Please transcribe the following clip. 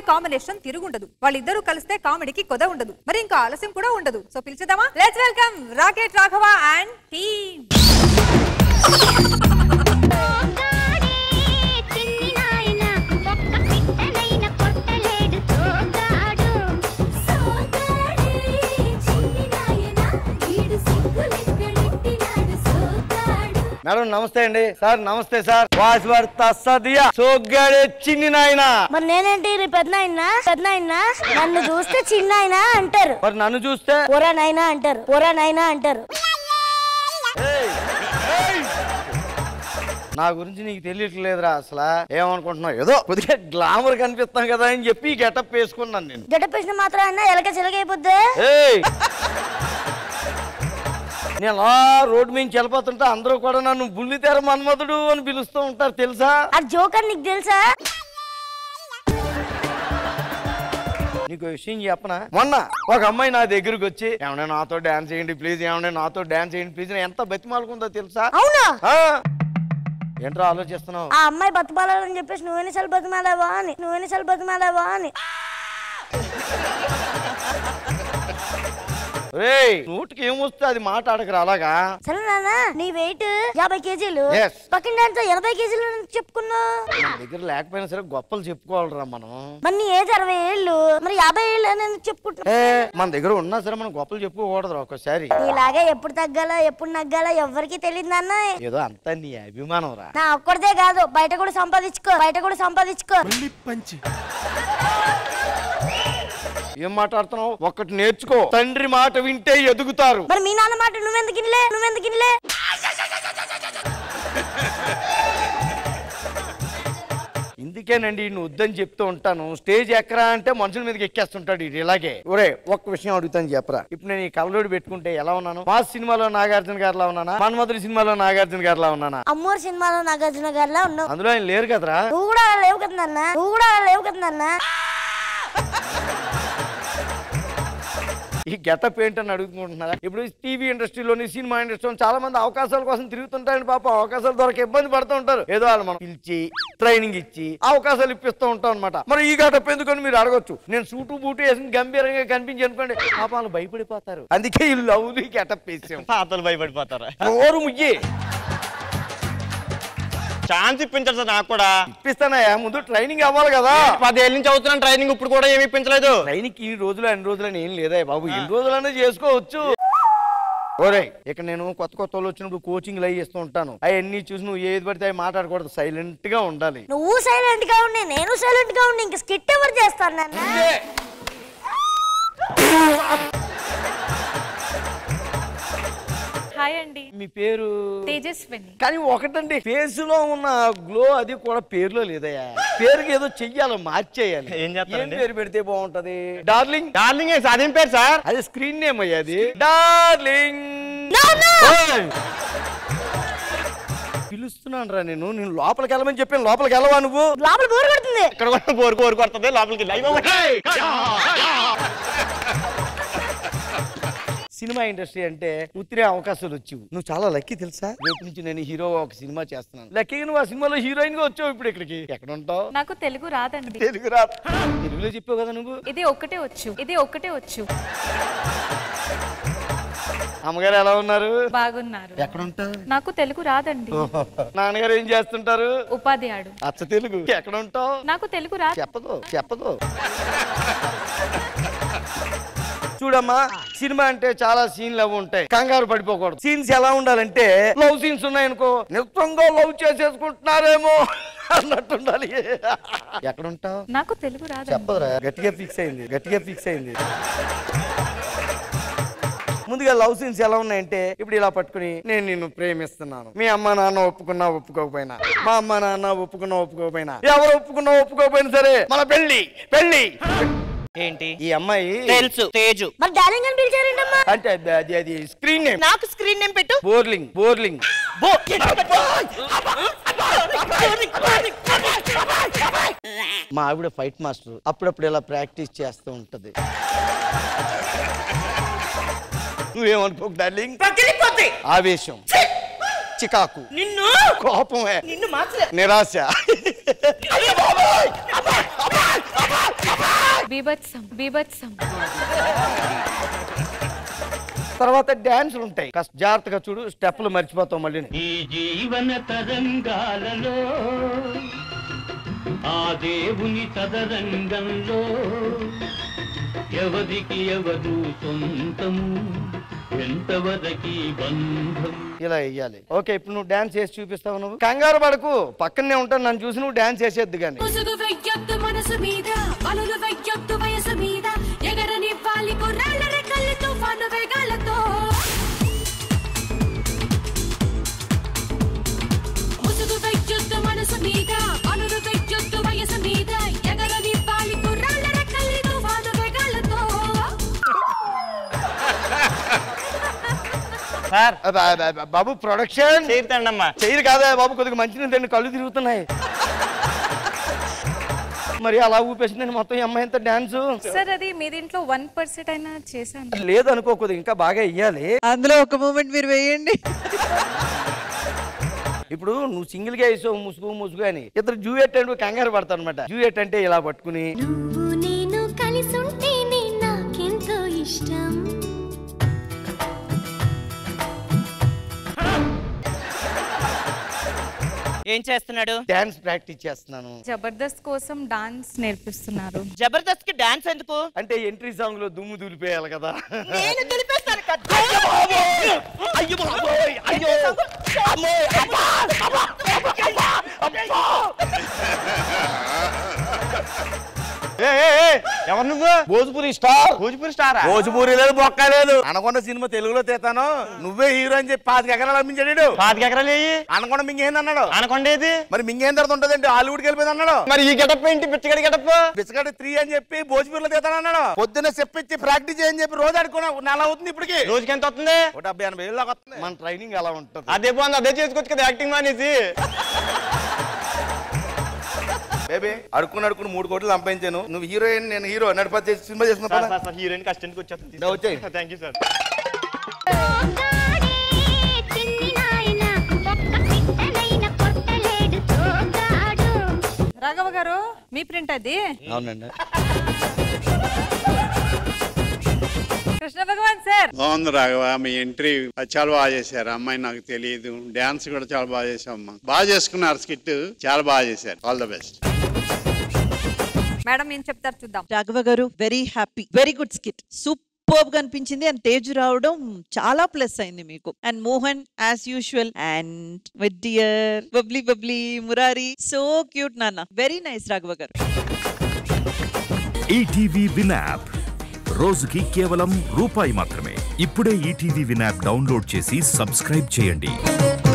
Combination తిరుగుండదు వాళ్ళిద్దరూ కలిస్తే కామెడీకి కొద ఉండదు మరి ఇంకా ఆలస్యం కూడా ఉండదు సో పిలిచేద్దామా let's welcome rocket Raghava and team Soggade Chinni Nayana ఒక్క పిట్టనైన కొట్టలేడు సోగాడు సోగాడే చిన్ని నాయన ఈడు సిగ్గులెక్కడెట్టినాడు సోగాడు మేడం నమస్తే అండి సార్ నమస్తే సార్ వాసి భర్త సదియా సోగ్గాడే చిన్ని నాయన మరి నేనేంటి నీ పెద్ద నాయన పెద్ద నాయన నన్ను చూస్తే చిన్న ఆయన అంటారు మరి నన్ను చూస్తే పొరా నాయన అంటారు పొరా నాయన అంటారు ఏయ్, ఏయ్. నా గురించి నీకు తెలియట్లేదురా అసలు ఏమనుకుంటున్నావు ఏదో కొద్దిగా గ్లామర్ కనిపిస్తాను కదా అని చెప్పి గెటప్ వేసుకున్నాను నేను గడపేసిన మాత్రం ఎలక చిలకైపోద్ది ఏయ్ నేను అలా రోడ్డు మీద వెళ్ళిపోతుంటే అందరూ కూడా నన్ను బుల్లితెర మన్మధుడు అని పిలుస్తూ ఉంటారు తెలుసా ఆ జోకర్ నీకు తెలుసా నీకు విషయం చెప్పనా మొన్న ఒక అమ్మాయి నా దగ్గరికి వచ్చి ఏమన్నా నాతో డాన్స్ చేయండి ప్లీజ్ ఏమన్నా నాతో డాన్స్ చేయండి ప్లీజ్ ఎంత బతిమాలుకుందో తెలుసా అవునా ఆ? ఏంట్రా ఆలోచిస్తున్నావు ఆ అమ్మాయి బతుమాలని చెప్పేసి నువ్వెన్నిసార్లు బతుమాలావా అని నువ్వెన్నిసార్లు బతుమాలావా అని రేయ్ నోటికి ఏమొస్తే అది మాట్లాడకరా అలాగా సరే నాన్న నీ వెయిట్ యాభై కేజీలు Yes. పక్కన దాంతో ఎనభై కేజీలు ఎందుకు చెప్పుకున్నావు మన దగ్గర లేకపోయినా సరే గొప్పలు చెప్పుకోవాలిరా మనం మరి నీ ఏజ్ అరవై ఏళ్ళు మరి యాభై ఏళ్ళు అని ఎందుకు చెప్పుకుంటున్నావు ఏ మన దగ్గర ఉన్నా సరే మనం గొప్పలు చెప్పుకోకూడదురా ఒక్కసారి నీలాగా ఎప్పుడు తగ్గాలో ఎప్పుడు నగ్గాలో ఎవరికి తెలియదు నాన్న ఏదో అంతా నీ అభిమానం రా నా ఒక్కడిదే కాదు బయట కూడా సంపాదించుకో బయట కూడా సంపాదించుకో ఏం మాట్లాడుతున్నావు ఒక్కటి నేర్చుకో తండ్రి మాట వింటే ఎదుగుతారు మరి మీ నాన్న మాట నువ్వెందుకు ఇనిలే నువ్వెందుకు ఇనిలే ఇందుకేనండి నువ్వు వద్దని చెప్తూ ఉంటాను స్టేజ్ ఎక్కరా అంటే మనుషుల మీదకి ఎక్కేస్తుంటాడు ఇది ఇలాగే ఒరే ఒక్క విషయం అడుగుతాను చెప్పరా ఇప్పుడు నేను ఈ కళ్ళోడి పెట్టుకుంటే ఎలా ఉన్నాను మా సినిమాలో నాగార్జున గారిలా ఉన్నానా మన్మధుడి సినిమాలో నాగార్జున గారిలా ఉన్నానా అమ్మోరు సినిమాలో నాగార్జున గారిలా ఉన్నావు అందులో ఆయన లేరు కదరా నువ్వు కూడా అలా లేవు కదా నాన్న నువ్వు కూడా అలా లేవు కదా నాన్న ఈ గెటప్ ఏంటని అడుగుకుంటున్నారా ఇప్పుడు టీవీ ఇండస్ట్రీలోని సినిమా ఇండస్ట్రీలో చాలా మంది అవకాశాల కోసం తిరుగుతుంటారని పాప అవకాశాలు దొరక ఇబ్బంది పడుతూ ఉంటారు ఏదో వాళ్ళు మనం పిలిచి ట్రైనింగ్ ఇచ్చి అవకాశాలు ఇప్పిస్తూ ఉంటాం అనమాట మరి ఈ గెటప్ ఎందుకని మీరు అడగొచ్చు నేను సూటు బూటు వేసి గంభీరంగా కనిపించి అనుకోండి పాప వాళ్ళు భయపడిపోతారు అందుకే ఈ లవ్లీ గెటప్ వేసాం తాతలు భయపడిపోతారా నోరు ముయ్యి ఛాన్స్ ఇప్పించారు సార్ నాకు కూడా ఇప్పిస్తానయ్యా ముందు ట్రైనింగ్ అవ్వాలి కదా పదేళ్ళ నుంచి అవుతున్నాను ట్రైనింగ్ ఇప్పుడు కూడా ఏమి ఇప్పించలేదు ట్రైనింగ్ ఈ రోజులు అన్ని రోజులు అని ఏం లేదా బాబు ఎన్ని రోజులనే చేసుకోవచ్చు ఓరే ఇక్కడ నేను కొత్త కొత్త వాళ్ళు వచ్చినప్పుడు కోచింగ్ అవి ఇస్తూ ఉంటాను అవన్నీ చూసి నువ్వు ఏది పడితే అవి మాట్లాడకూడదు సైలెంట్ గా ఉండాలి నువ్వు సైలెంట్ గా ఉండి నేను సైలెంట్ గా ఉండి ఇంక స్కిట్ ఎవరు చేస్తాను నాన్న హాయ్ అండి మీ పేరు తేజస్విని కానీ ఒకటండి ఫేస్ లో ఉన్న గ్లో అది కూడా పేరులో లేదయ్యా పేరుకి ఏదో చెయ్యాలి మార్చేయాలి ఏం చేస్తారండి? పేరు పెడితే బాగుంటది డార్లింగ్ డార్లింగ్ అదేం పేరు సార్ అది స్క్రీన్ నేమ్ అయ్యా అది డార్లింగ్ ఓయ్! పిలుస్తున్నాను రా నేను నేను లోపలికి వెళ్ళమని చెప్పాను లోపలికి వెళ్ళవా నువ్వు లోపల బోర్ కొడుతుంది ఇక్కడ కూడా బోరు బోరు కొడుతుంది లోపలికి లైవ్ సినిమా ఇండస్ట్రీ అంటే ఉత్తిరే అవకాశాలు వచ్చి నువ్వు చాలా లక్కీ తెలుసా రేపు నుంచి నేను హీరో ఒక సినిమా చేస్తున్నాను లక్కీగా నువ్వు ఆ సినిమాలో హీరోయిన్ గా వచ్చావు ఇప్పుడు ఇక్కడికి ఎక్కడ ఉంటావు నాకు తెలుగు రాదండి తెలుగు రా తెలుగులో చెప్పావు కదా నువ్వు ఇది ఒక్కటే వచ్చు ఇది ఒక్కటే వచ్చు అమ్మగారు ఎలా ఉన్నారు బాగున్నారు ఎక్కడ ఉంటావు నాకు తెలుగు రాదండి నాన్నగారు ఏం చేస్తుంటారు ఉపాధ్యాయుడు అచ్చ తెలుగు ఎక్కడ ఉంటావు నాకు తెలుగు రాదు చెప్పదు చెప్పదు చూడమ్మా సినిమా అంటే చాలా సీన్లు అవి ఉంటాయి కంగారు పడిపోకూడదు సీన్స్ ఎలా ఉండాలంటే లవ్ సీన్స్ ఉన్నాయనుకో నిత్యంగా లవ్ చేసేసుకుంటున్నారేమో అన్నట్టు ఉండాలి ఎక్కడ ఉంటావు నాకు తెలుగు రాదండి చెప్పదురా గట్టిగా ఫిక్స్ అయింది గట్టిగా ఫిక్స్ అయింది ముందుగా లవ్ సీన్స్ ఎలా ఉన్నాయంటే ఇప్పుడు ఇలా పట్టుకుని నేను నిన్ను ప్రేమిస్తున్నాను మీ అమ్మ నాన్న ఒప్పుకున్నా ఒప్పుకోకపోయినా మా అమ్మ నాన్న ఒప్పుకున్నా ఒప్పుకోకపోయినా ఎవరు ఒప్పుకున్నా ఒప్పుకోకపోయినా సరే మన పెళ్లి పెళ్లి ఏంటి ఈ అమ్మాయి తెలుసు తేజు మరి డార్లింగ్ అని పిలిచారేంటమ్మా అంటే అది అది అది స్క్రీన్ నేమ్ నాకు స్క్రీన్ నేమ్ పెట్టు బోర్లింగ్ బోర్లింగ్ మా ఆవిడ ఫైట్ మాస్టర్ అప్పుడప్పుడు ఇలా ప్రాక్టీస్ చేస్తూ ఉంటది నువ్వేమనుకోకు డార్లింగ్ ఆవేశం చికాకు నిన్ను కోపమే నిన్ను మార్చలే నిరాశ బీభత్సం బీభత్సం తర్వాత డాన్సులు ఉంటాయి కాస్త జాగ్రత్తగా చూడు స్టెప్లు మర్చిపోతాం మళ్ళీ ఈ జీవన తరంగాలలో ఆ దేవుని తదరంగంలో ఎవరికి ఎవరు సొంతము ఎంతవరకి బంధం ఇలా వెయ్యాలి ఓకే ఇప్పుడు నువ్వు డాన్స్ చేసి చూపిస్తావు నువ్వు కంగారు పడకు పక్కనే ఉంటాను నన్ను చూసి నువ్వు డాన్స్ చేసేద్దు కానీ ముసుగు వెయ్యొద్దు మనసు మీద పనులు వెయ్యొద్దు వయసు మీద ఎగరనివ్వాలి కుర్రాళ్ళ రెక్కలు తుఫాను వేగాలతో ముసుగు వెయ్యొద్దు మనసు మీద పనులు వెయ్యొద్దు వయసు మీద ఎగరనివ్వాలి కుర్రాళ్ళ రెక్కలు తుఫాను వేగాలతో సార్ అబ్బా, అబ్బా, అబ్బా, బాబు ప్రొడక్షన్ చేరుతాండి అమ్మా చేయరు కాదా బాబు కొద్దిగా మంచి తిండి కళ్ళు తిరుగుతున్నాయి మరి అలా ఊపేసిందని మొత్తం ఈ అమ్మాయి ఎంత డాన్స్ సార్ అది మీ దీంట్లో వన్ పర్సెంట్ అయినా చేశాను లేదు అనుకో కొద్దిగా ఇంకా బాగా ఇయ్యాలి అందులో ఒక మూమెంట్ మీరు వేయండి ఇప్పుడు నువ్వు సింగిల్ గా వేసావు ముసుగు ముసుగు అని ఇద్దరు జూయట్ అంటే కంగారు పడతాను అనమాట జూయట్ అంటే ఇలా పట్టుకుని నువ్వు నేను కలిసుంటేనే నాకెంతో ఇష్టం ఏం చేస్తున్నాడు డాన్స్ ప్రాక్టీస్ చేస్తున్నాను జబర్దస్త్ కోసం డాన్స్ నేర్పిస్తున్నారు జబర్దస్త్ కి డాన్స్ ఎందుకు అంటే ఎంట్రీ సాంగ్ లో దుమ్ము దులిపేయాలి కదా నేను దులిపేస్తాను కదా. అయ్యో బాబోయ్, అయ్యో అమ్మో, అబ్బా, అబ్బా, అబ్బా, అబ్బా, అబ్బా. ఏ, ఏ, ఏ, ఎవరు నువ్వు భోజ్పురి స్టార్ భోజ్పూరి స్టారా భోజ్పురి లేదు బొక్క లేదు అనకొండ సినిమా తెలుగులో తీస్తాను నువ్వే హీరో అని చెప్పి పాతిక ఎకరాలు అమ్మించాడు పాతిక ఎకరాలు వేయి అనకొండ మింగేంది అన్నాడు అనకొండేది మరి మింగేం తర్వాత ఉంటదండి హాలీవుడ్కి వెళ్ళిపోయింది అన్నాడు మరి ఈ గెటప్ ఏంటి పిచ్చగడి గెటప్ బిస్కట్ త్రీ అని చెప్పి భోజ్పూర్లో తీస్తాను అన్నాడు పొద్దున్న చెప్పించి ప్రాక్టీస్ చేయని చెప్పి రోజు ఆడుకున్నా నెల అవుతుంది ఇప్పటికి రోజుకి ఎంత వస్తుంది ఒక డెబ్బై ఎనభై ఏళ్ళు దాకా వస్తుంది మన ట్రైనింగ్ అలా ఉంటుంది అదే బాగుంది అదే చేసుకోవచ్చు కదా యాక్టింగ్ మానేసి బేబీ అడుక్కుని అడుక్కుని మూడు కోట్లు సంపాదించాను నువ్వు హీరోయిన్ నేను హీరో నడిపతి సినిమా చేసిన సార్, సార్, సార్, హీరోయిన్ కష్టానికి వచ్చేస్తుంది దా, వచ్చేయ్. Thank you sir Soggade Chinni Nayana ఒక్క పిట్టనైన కొట్టలేడు తోగాడు రాఘవ గారు మీ ప్రింట్ అది అవునండి కృష్ణ భగవాన్ సార్ బాగుంది రాఘవ మీ ఎంట్రీ చాలా బాగా చేశారు అమ్మాయి నాకు తెలియదు డాన్స్ కూడా చాలా బాగా చేసామ్మా బాగా చేసుకున్నారు స్కిట్ చాలా బాగా చేశారు ఆల్ ద బెస్ట్ మేడం ఏం చెప్తారు చూద్దాం Raghava garu very happy very good skit super గా అనిపించింది అండ్ తేజ్ రావడం చాలా ప్లస్ అయింది మీకు and Mohan as usual and with dear bubbly bubbly Murari so cute నాన్న very nice Raghava garu ETV win app రోజుకి కేవలం రూపాయి మాత్రమే ఇప్పుడే ఈటీవీ విన్ యాప్ డౌన్లోడ్ చేసి సబ్స్క్రైబ్ చేయండి